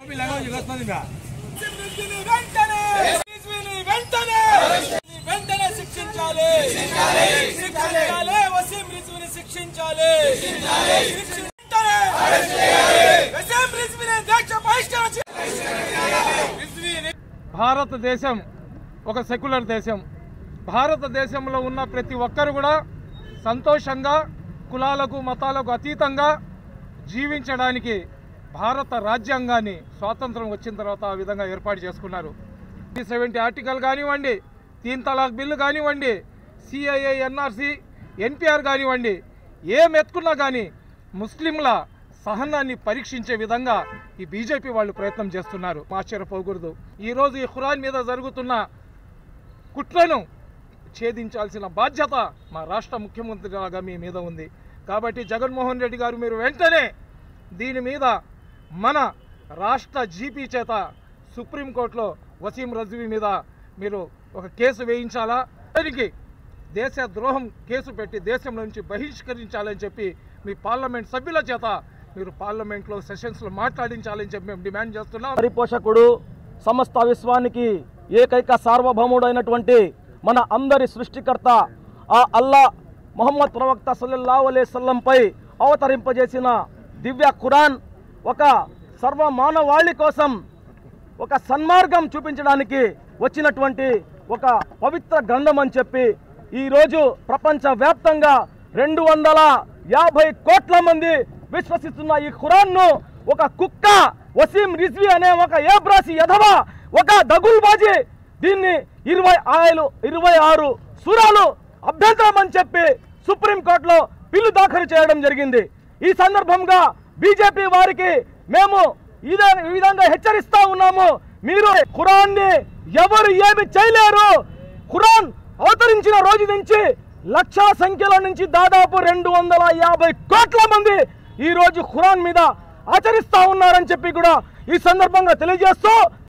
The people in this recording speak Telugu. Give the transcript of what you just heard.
రిజ్వీని వెంటనే రిజ్వీని వెంటనే వెంటనే శిక్షించాలి శిక్షించాలి వసీం రిజ్వీని శిక్షించాలి శిక్షించాలి. వసీం రిజ్వీని దీక్ష బహిష్కరణ చేయాలి. రిజ్వీని భారతదేశం ఒక సెక్యులర్ దేశం భారతదేశంలో ఉన్న ప్రతి ఒక్కరు కూడా సంతోషంగా కులాలకు మతాలకు అతీతంగా జీవించడానికి భారత రాజ్యాంగాన్ని స్వాతంత్రం వచ్చిన తర్వాత ఆ విధంగా ఏర్పాటు చేసుకున్నారు త్రీ సెవెంటీ ఆర్టికల్ కానివ్వండి తీన్ తలాక్ బిల్లు కానివ్వండి సిఐఏ ఎన్ఆర్సి ఎన్పిఆర్ కానివ్వండి ఏం ఎత్తుకున్నా కానీ ముస్లింల సహనాన్ని పరీక్షించే విధంగా ఈ బీజేపీ వాళ్ళు ప్రయత్నం చేస్తున్నారు ఆశ్చర్యపోకూడదు ఈరోజు ఈ ఖురాన్ మీద జరుగుతున్న కుట్రను ఛేదించాల్సిన బాధ్యత మా రాష్ట్ర ముఖ్యమంత్రిలాగా మీ మీద ఉంది కాబట్టి జగన్మోహన్ రెడ్డి గారు మీరు వెంటనే దీని మీద మన రాష్ట్ర జీపీ చేత సుప్రీంకోర్టులో వసీం రజ్వీ మీద మీరు ఒక కేసు వేయించాలా దానికి దేశ ద్రోహం కేసు పెట్టి దేశం నుంచి బహిష్కరించాలని చెప్పి మీ పార్లమెంట్ సభ్యుల చేత మీరు పార్లమెంట్లో సెషన్స్లో మాట్లాడించాలని చెప్పి మేము డిమాండ్ చేస్తున్నాం పరిపోషకుడు సమస్త విశ్వానికి ఏకైక సార్వభౌముడైనటువంటి మన అందరి సృష్టికర్త ఆ అల్లా మొహమ్మద్ ప్రవక్త సల్లల్లాహు అలైహి సల్లంపై అవతరింపజేసిన దివ్య ఖురాన్ ఒక సర్వ మానవాళి కోసం ఒక సన్మార్గం చూపించడానికి వచ్చినటువంటి ఒక పవిత్ర గ్రంథం అని చెప్పి ఈరోజు ప్రపంచ వ్యాప్తంగా రెండు వందల యాభై కోట్ల మంది విశ్వసిస్తున్న ఈ ఖురాన్ను ఒక కుక్క వసీం రిజ్వి అనే ఒక ఏబ్రాసి యధవ ఒక దగుల్బాజీ దీన్ని ఇరవై ఆయలు ఇరవై ఆరు సురాలు అభ్యంతరం అని చెప్పి సుప్రీంకోర్టులో బిల్లు దాఖలు చేయడం జరిగింది ఈ సందర్భంగా బీజేపీ వారికి మేము ఇదే ఈ విధంగా హెచ్చరిస్తా ఉన్నాము మీరు ఖురాన్ని ఎవరు ఏమి చేయలేరు ఖురాన్ అవతరించిన రోజు నుంచి లక్షల సంఖ్యలో నుంచి దాదాపు రెండు వందల యాభై కోట్ల మంది ఈ రోజు ఖురాన్ మీద ఆచరిస్తా ఉన్నారని చెప్పి కూడా ఈ సందర్భంగా తెలియజేస్తూ